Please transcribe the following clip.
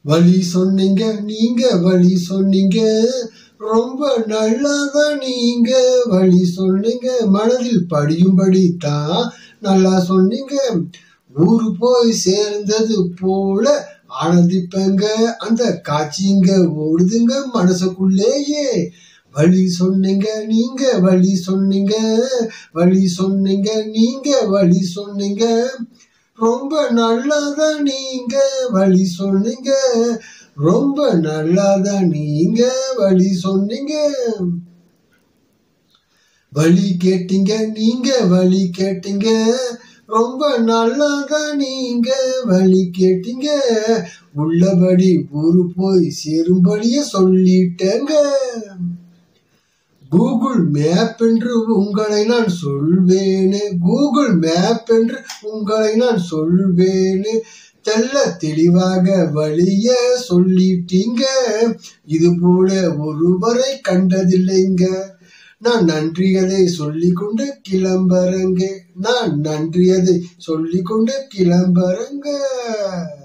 வழி சொன்னீங்க நீங்க வழி சொன்னீங்க ரொம்ப நல்லாதான் நீங்க வழி சொன்னீங்க மனதில் படியும்படி தான் நல்லா சொன்னீங்க ஊரு போய் சேர்ந்தது போல ஆனந்திப்பங்க அந்த காட்சிங்க ஓடுதுங்க மனசுக்குள்ளேயே வழி சொன்னீங்க நீங்க வழி சொன்னீங்க வழி சொன்னீங்க நீங்க வழி சொன்னீங்க ரொம்ப நல்லாதான் நீங்க வழி சொன்னீங்க ரொம்ப நல்லாதான் நீங்க வழி சொன்னீங்க வழி கேட்டீங்க நீங்க வழி கேட்டீங்க ரொம்ப நல்லாதான் நீங்க வழி கேட்டீங்க உள்ளபடி ஊரு போய் சேரும்படியே சொல்லிட்டேங்க கூகுள் மேப் என்று உங்களை நான் சொல்வேனே கூகுள் மேப் என்று உங்களை நான் சொல்வேனே தெல்ல தெளிவாக வழிய சொல்லிட்டீங்க இது போல ஒருவரை கண்டதில்லைங்க நான் நன்றியதை சொல்லிக்கொண்டு கிளம்புறங்க நான் நன்றியதை சொல்லிக்கொண்டு கிளம்புறங்க